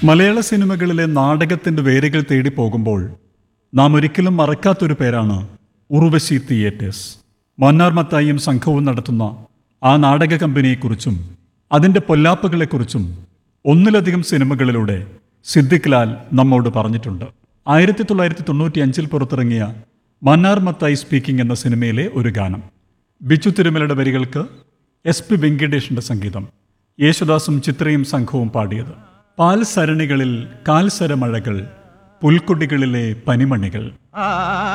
മലയാള സിനിമകളിലെ നാടകത്തിന്റെ വേരുകൾ തേടി പോകുമ്പോൾ നാം ഒരിക്കലും മറക്കാത്തൊരു പേരാണ് ഉർവശി തിയേറ്റേഴ്സ് മന്നാർ മത്തായിയും സംഘവും നടത്തുന്ന ആ നാടക കമ്പനിയെക്കുറിച്ചും അതിൻ്റെ പൊല്ലാപ്പുകളെക്കുറിച്ചും ഒന്നിലധികം സിനിമകളിലൂടെ സിദ്ദിഖ് ലാൽ നമ്മോട് പറഞ്ഞിട്ടുണ്ട് ആയിരത്തി തൊള്ളായിരത്തി തൊണ്ണൂറ്റി അഞ്ചിൽ പുറത്തിറങ്ങിയ മന്നാർ മത്തായി സ്പീക്കിംഗ് എന്ന സിനിമയിലെ ഒരു ഗാനം ബിച്ചു തിരുമലയുടെ വരികൾക്ക് എസ് പി വെങ്കടേഷിന്റെ സംഗീതം യേശുദാസും ചിത്രയും സംഘവും പാടിയത് പാൽ സരണികളിൽ കാൽസരമഴകൾ പുൽക്കൊടികളിലെ പനിമണികൾ